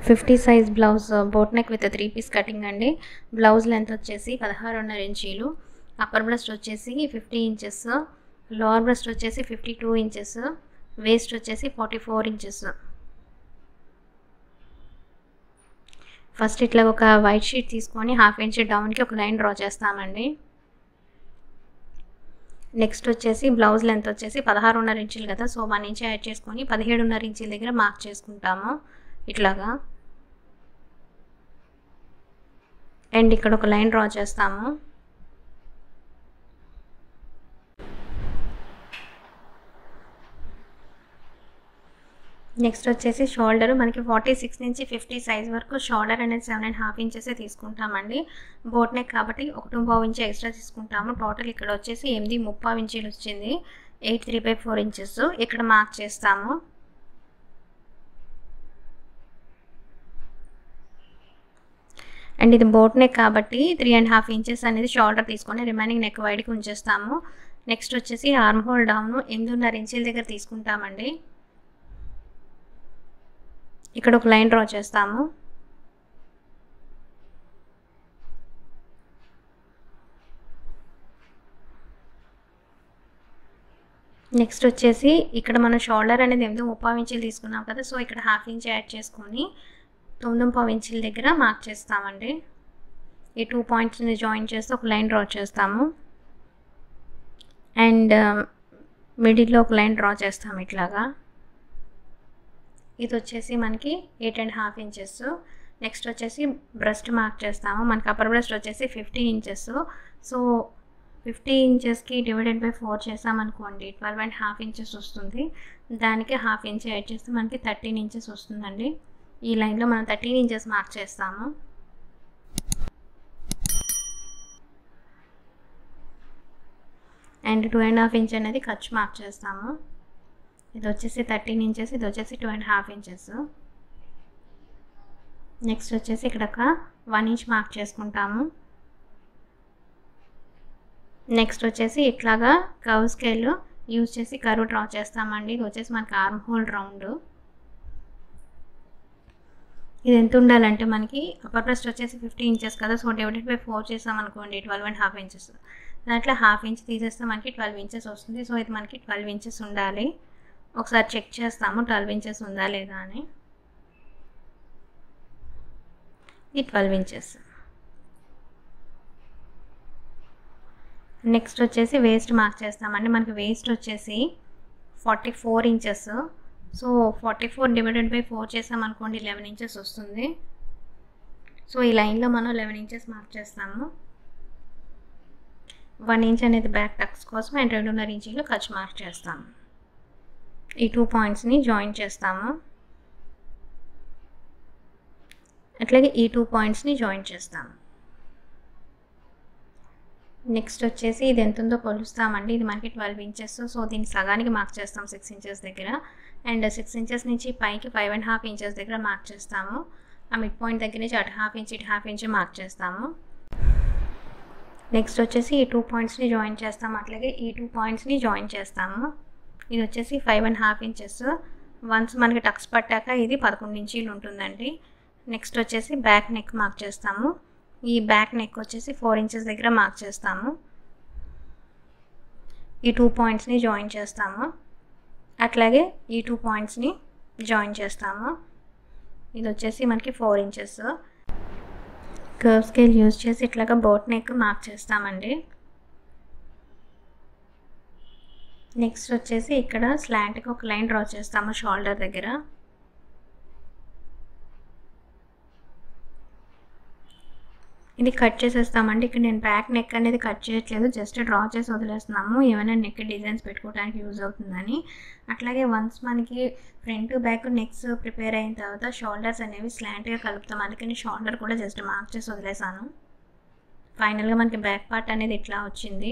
fifty size blouse boat neck with three piece cutting అండి blouse length వచ్చేసి పదహారున్నర ఇంచీలు అప్పర్ బ్రెస్ట్ వచ్చేసి ఫిఫ్టీ ఇంచెస్ లోవర్ బ్రెస్ట్ వచ్చేసి ఫిఫ్టీ టూ ఇంచెస్ వేస్ట్ వచ్చేసి ఫార్టీ ఫోర్ ఇంచెస్ ఫస్ట్ ఇట్లా ఒక వైట్ షీట్ తీసుకొని హాఫ్ ఇంచ్ డౌన్కి ఒక లైన్ డ్రా చేస్తామండి నెక్స్ట్ వచ్చేసి బ్లౌజ్ లెంత్ వచ్చేసి పదహారున్నర ఇంచులు కదా సో వన్ ఇంచ్ యాడ్ చేసుకొని పదిహేడున్నర ఇంచుల దగ్గర మార్క్ చేసుకుంటాము ఇట్లాగా అండ్ ఇక్కడ ఒక లైన్ డ్రా చేస్తాము నెక్స్ట్ వచ్చేసి షోల్డర్ మనకి ఫార్టీ సిక్స్ నుంచి ఫిఫ్టీ సైజ్ వరకు షోల్డర్ అనేది సెవెన్ అండ్ హాఫ్ ఇంచెస్ తీసుకుంటామండి బోట్ నెక్ కాబట్టి ఒకటి పావు ఇంచ్ ఎక్స్ట్రా తీసుకుంటాము టోటల్ ఇక్కడ వచ్చేసి ఎనిమిది ముప్పావు ఇంచీలు వచ్చింది eight three by four inches ఇక్కడ మార్క్ చేస్తాము అండ్ ఇది బోట్ నెక్ కాబట్టి త్రీ అండ్ హాఫ్ ఇంచెస్ అనేది షోల్డర్ తీసుకొని రిమైనింగ్ నెక్ వైడ్కి ఉంచేస్తాము నెక్స్ట్ వచ్చేసి ఆర్మ్ హోల్ డౌన్ ఎనిమిదిన్నర ఇంచుల దగ్గర తీసుకుంటామండి ఇక్కడ ఒక లైన్ డ్రా చేస్తాము నెక్స్ట్ వచ్చేసి ఇక్కడ మనం షోల్డర్ అనేది ఎనిమిది ముప్పావు ఇంచులు తీసుకున్నాం కదా సో ఇక్కడ హాఫ్ ఇంచ్ యాడ్ చేసుకొని తొమ్మిది పావు ఇంచుల దగ్గర మార్క్ చేస్తామండి ఈ టూ పాయింట్స్ని జాయిన్ చేస్తే ఒక లైన్ డ్రా చేస్తాము అండ్ మిడిల్లో ఒక లైన్ డ్రా చేస్తాము ఇట్లాగా ఇది వచ్చేసి మనకి eight and half inches next వచ్చేసి బ్రెస్ట్ మార్క్ చేస్తాము మనకి అప్పర్ బ్రెస్ట్ వచ్చేసి ఫిఫ్టీ ఇంచెస్ సో ఫిఫ్టీ ఇంచెస్కి డివైడెడ్ బై ఫోర్ చేసామనుకోండి ట్వెల్వ్ అండ్ హాఫ్ ఇంచెస్ వస్తుంది దానికి హాఫ్ ఇంచ్ యాడ్ చేస్తే మనకి థర్టీన్ ఇంచెస్ వస్తుందండి ఈ లైన్లో మనం థర్టీన్ ఇంచెస్ మార్క్ చేస్తాము and two and half inch అనేది ఖర్చు మార్క్ చేస్తాము ఇది వచ్చేసి థర్టీన్ ఇంచెస్ ఇది వచ్చేసి two and half inches next వచ్చేసి ఇక్కడ ఒక వన్ ఇంచ్ మార్క్ చేసుకుంటాము నెక్స్ట్ వచ్చేసి ఇట్లాగా కర్వ్ స్కేల్ యూజ్ చేసి కర్వ్ డ్రా చేస్తామండి ఇది వచ్చేసి మనకి ఆర్మ్ హోల్ రౌండ్ ఇది ఎంత ఉండాలంటే మనకి అప్పర్ బ్రెస్ట్ వచ్చేసి ఫిఫ్టీ ఇంచెస్ కదా సో డివైడెడ్ బై ఫోర్ చేసామనుకోండి ట్వెల్వ్ అండ్ హాఫ్ ఇంచెస్ దాంట్లో హాఫ్ ఇంచ్ తీసేస్తే మనకి ట్వెల్వ్ ఇంచెస్ వస్తుంది సో ఇది మనకి ట్వెల్వ్ ఇంచెస్ ఉండాలి ఒకసారి చెక్ చేస్తాము ట్వెల్వ్ ఇంచెస్ ఉందా లేదా అని ఈ ట్వెల్వ్ ఇంచెస్ నెక్స్ట్ వచ్చేసి వేస్ట్ మార్క్ చేస్తామండి మనకి వేస్ట్ వచ్చేసి forty four inches so forty four divided by four చేసామనుకోండి లెవెన్ ఇంచెస్ వస్తుంది సో ఈ లైన్లో మనం లెవెన్ ఇంచెస్ మార్క్ చేస్తాము వన్ ఇంచ్ అనేది బ్యాక్ టక్స్ కోసం అండ్ రెండున్నర ఇంచీలు ఖర్చు మార్క్ చేస్తాము ఈ టూ పాయింట్స్ని జాయిన్ చేస్తాము అట్లాగే ఈ టూ పాయింట్స్ని జాయిన్ చేస్తాము నెక్స్ట్ వచ్చేసి ఇది ఎంత ఉందో కొలుస్తామండి ఇది మనకి ట్వెల్వ్ ఇంచెస్ సో దీన్ని సగానికి మార్క్ చేస్తాం సిక్స్ ఇంచెస్ దగ్గర అండ్ సిక్స్ ఇంచెస్ నుంచి పైకి ఫైవ్ అండ్ హాఫ్ ఇంచెస్ దగ్గర మార్క్ చేస్తాము ఆ మిడ్ పాయింట్ దగ్గర నుంచి అటు హాఫ్ ఇంచ్ ఇటు హాఫ్ ఇంచ్ మార్క్ చేస్తాము నెక్స్ట్ వచ్చేసి ఈ టూ పాయింట్స్ని జాయిన్ చేస్తాము అట్లాగే ఈ టూ పాయింట్స్ని జాయిన్ చేస్తాము ఇది వచ్చేసి five and half inches once మనకి టక్స్ పట్టాక ఇది పదకొండు ఇంచీలు ఉంటుందండి నెక్స్ట్ వచ్చేసి బ్యాక్ నెక్ మార్క్ చేస్తాము ఈ బ్యాక్ నెక్ వచ్చేసి ఫోర్ ఇంచెస్ దగ్గర మార్క్ చేస్తాము ఈ టూ పాయింట్స్ని జాయిన్ చేస్తాము అట్లాగే ఈ టూ పాయింట్స్ని జాయిన్ చేస్తాము ఇది వచ్చేసి మనకి four inches curve scale use చేసి ఇట్లాగా బోట్ నెక్ మార్క్ చేస్తామండి నెక్స్ట్ వచ్చేసి ఇక్కడ స్లాంట్కి ఒక లైన్ డ్రా చేస్తాము షోల్డర్ దగ్గర ఇది కట్ చేసేస్తామండి ఇక్కడ నేను బ్యాక్ నెక్ అనేది కట్ చేయట్లేదు జస్ట్ డ్రా చేసి వదిలేస్తున్నాము ఏమైనా నెక్ డిజైన్స్ పెట్టుకోవడానికి యూజ్ అవుతుందని అట్లాగే వన్స్ మనకి ఫ్రంట్ బ్యాక్ నెక్స్ ప్రిపేర్ అయిన తర్వాత షోల్డర్స్ అనేవి స్లాంట్గా కలుపుతాం అందుకని షోల్డర్ కూడా జస్ట్ మార్క్ చేసి వదిలేసాను ఫైనల్గా మనకి బ్యాక్ పార్ట్ అనేది ఇట్లా వచ్చింది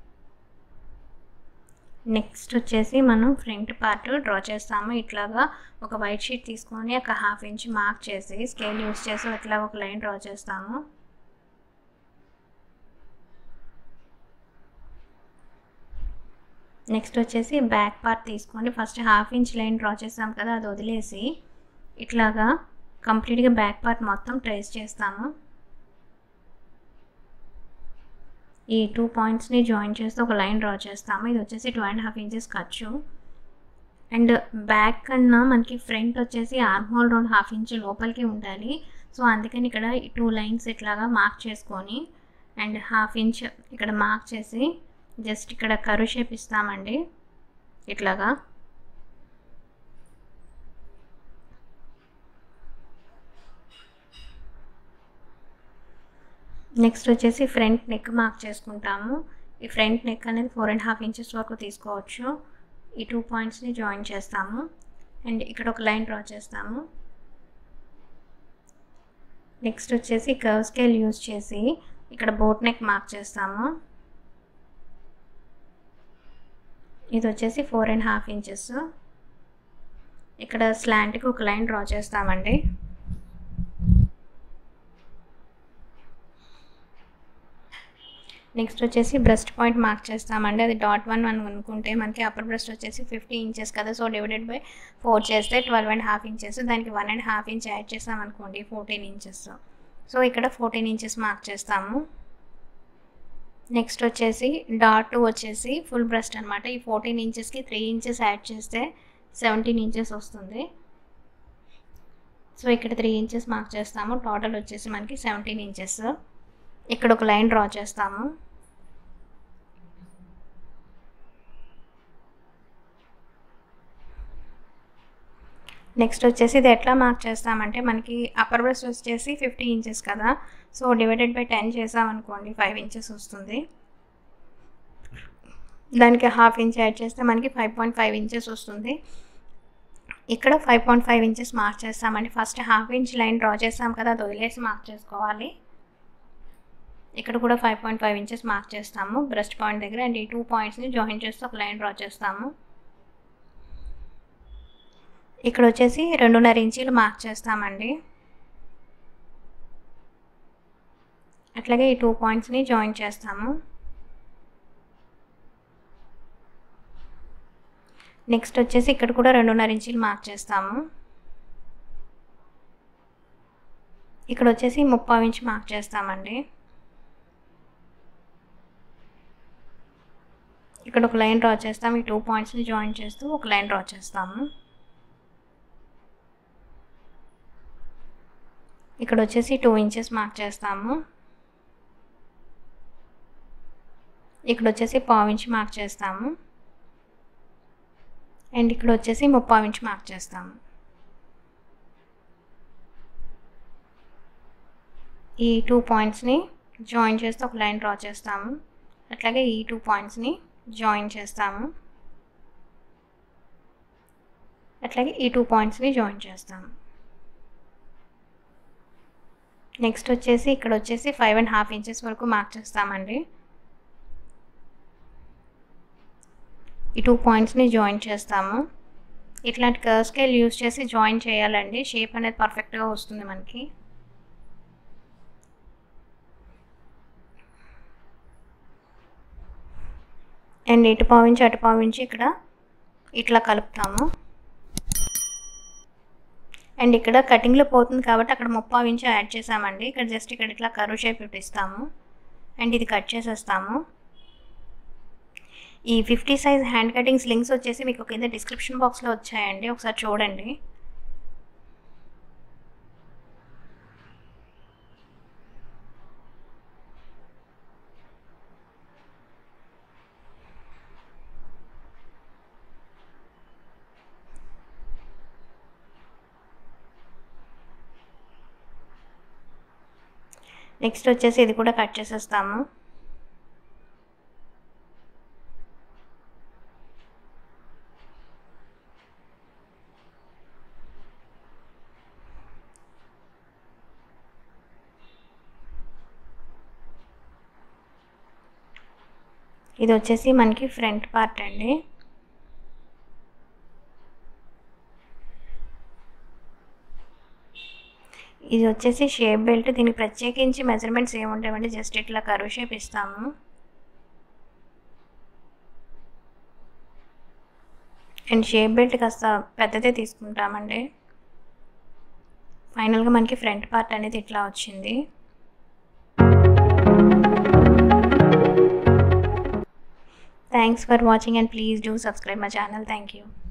నెక్స్ట్ వచ్చేసి మనం ఫ్రంట్ పార్ట్ డ్రా చేస్తాము ఇట్లాగా ఒక వైట్ షీట్ తీసుకొని ఒక హాఫ్ ఇంచ్ మార్క్ చేసి స్కేల్ యూస్ చేసి ఇట్లా ఒక లైన్ డ్రా చేస్తాము నెక్స్ట్ వచ్చేసి బ్యాక్ పార్ట్ తీసుకోండి first half inch line draw చేసాం కదా అది వదిలేసి ఇట్లాగా కంప్లీట్గా బ్యాక్ పార్ట్ మొత్తం ట్రేస్ చేస్తాము ఈ టూ పాయింట్స్ని జాయిన్ చేస్తూ ఒక లైన్ డ్రా చేస్తాము ఇది వచ్చేసి టూ అండ్ హాఫ్ ఇంచెస్ ఖర్చు అండ్ బ్యాక్ కన్నా మనకి ఫ్రంట్ వచ్చేసి arm hole round half inch లోపలికి ఉండాలి సో అందుకని ఇక్కడ టూ లైన్స్ ఇట్లాగా మార్క్ చేసుకొని అండ్ హాఫ్ ఇంచ్ ఇక్కడ మార్క్ చేసి జస్ట్ ఇక్కడ కరు షేప్ ఇస్తామండి ఇట్లాగా నెక్స్ట్ వచ్చేసి ఫ్రంట్ నెక్ మార్క్ చేసుకుంటాము ఈ ఫ్రంట్ నెక్ అనేది ఫోర్ అండ్ హాఫ్ ఇంచెస్ వరకు తీసుకోవచ్చు ఈ టూ పాయింట్స్ని జాయిన్ చేస్తాము అండ్ ఇక్కడ ఒక లైన్ డ్రా చేస్తాము నెక్స్ట్ వచ్చేసి కర్వ్ స్కేల్ యూజ్ చేసి ఇక్కడ బోట్ నెక్ మార్క్ చేస్తాము ఇది వచ్చేసి ఫోర్ అండ్ హాఫ్ ఇంచెస్ ఇక్కడ స్లాంట్కి ఒక లైన్ డ్రా చేస్తామండి నెక్స్ట్ వచ్చేసి బ్రెస్ట్ పాయింట్ మార్క్ చేస్తామండి అది డాట్ వన్ వన్ అనుకుంటే మనకి అప్పర్ బ్రెస్ట్ వచ్చేసి ఫిఫ్టీ ఇంచెస్ కదా సో డివైడెడ్ బై ఫోర్ చేస్తే ట్వెల్వ్ అండ్ హాఫ్ ఇంచెస్ దానికి one and half inch add చేస్తాం అనుకోండి ఫోర్టీన్ ఇంచెస్ సో ఇక్కడ ఫోర్టీన్ ఇంచెస్ మార్క్ చేస్తాము నెక్స్ట్ వచ్చేసి డాట్ టూ వచ్చేసి ఫుల్ బ్రెస్ట్ అనమాట ఈ ఫోర్టీన్ ఇంచెస్కి త్రీ ఇంచెస్ యాడ్ చేస్తే సెవెంటీన్ ఇంచెస్ వస్తుంది సో ఇక్కడ త్రీ ఇంచెస్ మార్క్ చేస్తాము టోటల్ వచ్చేసి మనకి సెవెంటీన్ ఇంచెస్ ఇక్కడ ఒక లైన్ డ్రా చేస్తాము నెక్స్ట్ వచ్చేసి ఇది ఎట్లా మార్క్ చేస్తామంటే మనకి అప్పర్ బ్రెస్ట్ వచ్చేసి ఫిఫ్టీ ఇంచెస్ కదా సో డివైడెడ్ బై టెన్ చేసామనుకోండి ఫైవ్ ఇంచెస్ వస్తుంది దానికి హాఫ్ ఇంచ్ యాడ్ చేస్తే మనకి ఫైవ్ పాయింట్ ఫైవ్ ఇంచెస్ వస్తుంది ఇక్కడ five point five inches mark చేస్తామండి first half inch line draw చేస్తాం కదా అది వదిలేసి మార్క్ చేసుకోవాలి ఇక్కడ కూడా five point five inches mark చేస్తాము బ్రెస్ట్ పాయింట్ దగ్గర అండ్ ఈ టూ పాయింట్స్ని జాయిన్ చేస్తూ ఒక లైన్ డ్రా చేస్తాము ఇక్కడ వచ్చేసి రెండున్నర ఇంచీలు మార్క్ చేస్తామండి అట్లాగే ఈ టూ పాయింట్స్ని జాయిన్ చేస్తాము నెక్స్ట్ వచ్చేసి ఇక్కడ కూడా రెండున్నర ఇంచీలు మార్క్ చేస్తాము ఇక్కడ వచ్చేసి ముప్పావు ఇంచ్ మార్క్ చేస్తామండి ఇక్కడ ఒక లైన్ డ్రా చేస్తాము ఈ టూ పాయింట్స్ని జాయిన్ చేస్తూ ఒక లైన్ డ్రా చేస్తాము ఇక్కడ వచ్చేసి టూ ఇంచెస్ మార్క్ చేస్తాము ఇక్కడ వచ్చేసి పావు ఇంచ్ మార్క్ చేస్తాము అండ్ ఇక్కడ వచ్చేసి ముప్పావు ఇంచ్ మార్క్ చేస్తాము ఈ టూ పాయింట్స్ని జాయిన్ చేస్తే ఒక లైన్ డ్రా చేస్తాము అట్లాగే ఈ టూ పాయింట్స్ని జాయిన్ చేస్తాము అట్లాగే ఈ టూ పాయింట్స్ని జాయిన్ చేస్తాము నెక్స్ట్ వచ్చేసి ఇక్కడ వచ్చేసి ఫైవ్ అండ్ హాఫ్ ఇంచెస్ వరకు మార్క్ చేస్తామండి ఈ టూ పాయింట్స్ని జాయిన్ చేస్తాము ఇట్లాంటి కర్వ్ స్కేల్ యూస్ చేసి జాయిన్ చేయాలండి షేప్ అనేది పర్ఫెక్ట్గా వస్తుంది మనకి అండ్ ఇటు పావించి అటు పావించి ఇక్కడ ఇట్లా కలుపుతాము అండ్ ఇక్కడ కటింగ్లో పోతుంది కాబట్టి అక్కడ ముప్పావు ఇంచు యాడ్ చేసామండి ఇక్కడ జస్ట్ ఇక్కడ ఇట్లా కరువు షేప్ ఇస్తాము అండ్ ఇది కట్ చేసేస్తాము ఈ fifty size hand cuttings links వచ్చేసి మీకు కింద డిస్క్రిప్షన్ బాక్స్లో వచ్చాయండి ఒకసారి చూడండి నెక్స్ట్ వచ్చేసి ఇది కూడా కట్ చేసేస్తాము ఇది వచ్చేసి మనకి ఫ్రంట్ పార్ట్ అండి ఇది వచ్చేసి షేప్ బెల్ట్ దీనికి ప్రత్యేకించి మెజర్మెంట్స్ ఏముంటాయండి జస్ట్ ఇట్లా కరువు షేప్ ఇస్తాము అండ్ షేప్ బెల్ట్ కాస్త పెద్దదే తీసుకుంటామండి ఫైనల్గా మనకి ఫ్రంట్ పార్ట్ అనేది ఇట్లా వచ్చింది thanks for watching and please do subscribe my channel thank you